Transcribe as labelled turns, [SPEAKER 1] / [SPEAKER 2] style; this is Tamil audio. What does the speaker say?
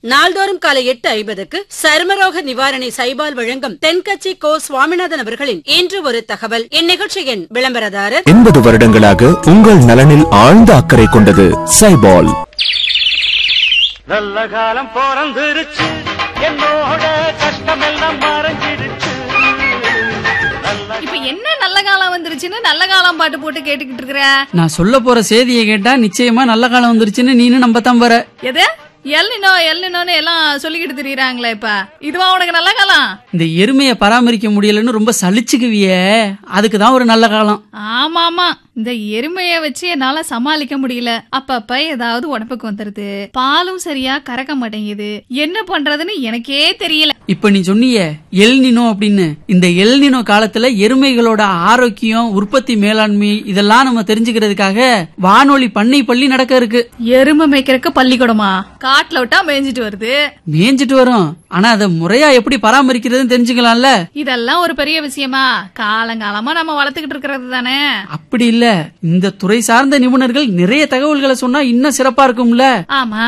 [SPEAKER 1] நாள்தோறும் காலை எட்டு ஐம்பதுக்கு சருமரோக நிவாரணி சைபால் வழங்கும் தென்கட்சி கோ சுவாமிநாதன் அவர்களின் இன்று ஒரு தகவல் இந்நிகழ்ச்சியின் விளம்பரதாரர்
[SPEAKER 2] எண்பது வருடங்களாக உங்கள் நலனில் ஆழ்ந்த அக்கறை கொண்டது சைபால்
[SPEAKER 3] நல்ல காலம் பிறந்துருச்சு என்னோட கஷ்டமெல்லாம் மறைஞ்சிருச்சு நல்ல
[SPEAKER 4] இப்ப என்ன நல்ல காலம் வந்துருச்சுன்னு நல்ல காலம் பாட்டு போட்டு கேட்டுக்கிட்டு இருக்கிற
[SPEAKER 5] நான் சொல்ல போற செய்தியை கேட்டா நிச்சயமா நல்ல காலம் வந்துருச்சுன்னு நீனும் நம்பத்தான் போற
[SPEAKER 4] எது எல்லினோ எல்லினோன்னு எல்லாம் சொல்லிக்கிட்டு திரியறாங்களே இப்ப இதுவா உனக்கு நல்ல காலம்
[SPEAKER 5] இந்த எருமையை பராமரிக்க முடியலன்னு ரொம்ப சலிச்சுக்குவியே அதுக்கு தான் ஒரு நல்ல காலம்
[SPEAKER 4] ஆமா ஆமா இந்த எருமைய வச்சு என்னால சமாளிக்க முடியல அப்பப்ப ஏதாவது உடம்புக்கு வந்துருது பாலும் சரியா கறக்க மாட்டேங்குது என்ன பண்றதுன்னு எனக்கே தெரியல
[SPEAKER 5] இப்ப நீ சொன்னியே எல்னினோ அப்படின்னு இந்த எல்னினோ காலத்துல எருமைகளோட ஆரோக்கியம் உற்பத்தி மேலாண்மை இதெல்லாம் நம்ம தெரிஞ்சுக்கிறதுக்காக வானொலி பண்ணை பள்ளி நடக்க இருக்கு
[SPEAKER 4] எருமை மேய்க்கிறதுக்கு பள்ளிக்கூடமா காட்டுல விட்டா மேய்ஞ்சிட்டு வருது
[SPEAKER 5] மேய்ஞ்சிட்டு வரும் ஆனா அதை முறையா எப்படி பராமரிக்கிறதுன்னு தெரிஞ்சுக்கலாம்ல
[SPEAKER 4] இதெல்லாம் ஒரு பெரிய விஷயமா காலங்காலமா நம்ம வளர்த்துக்கிட்டு இருக்கிறது தானே
[SPEAKER 5] அப்படி இல்ல இந்த துறை சார்ந்த நிபுணர்கள் நிறைய தகவல்களை சொன்னா இன்னும் சிறப்பா இருக்கும்ல
[SPEAKER 4] ஆமா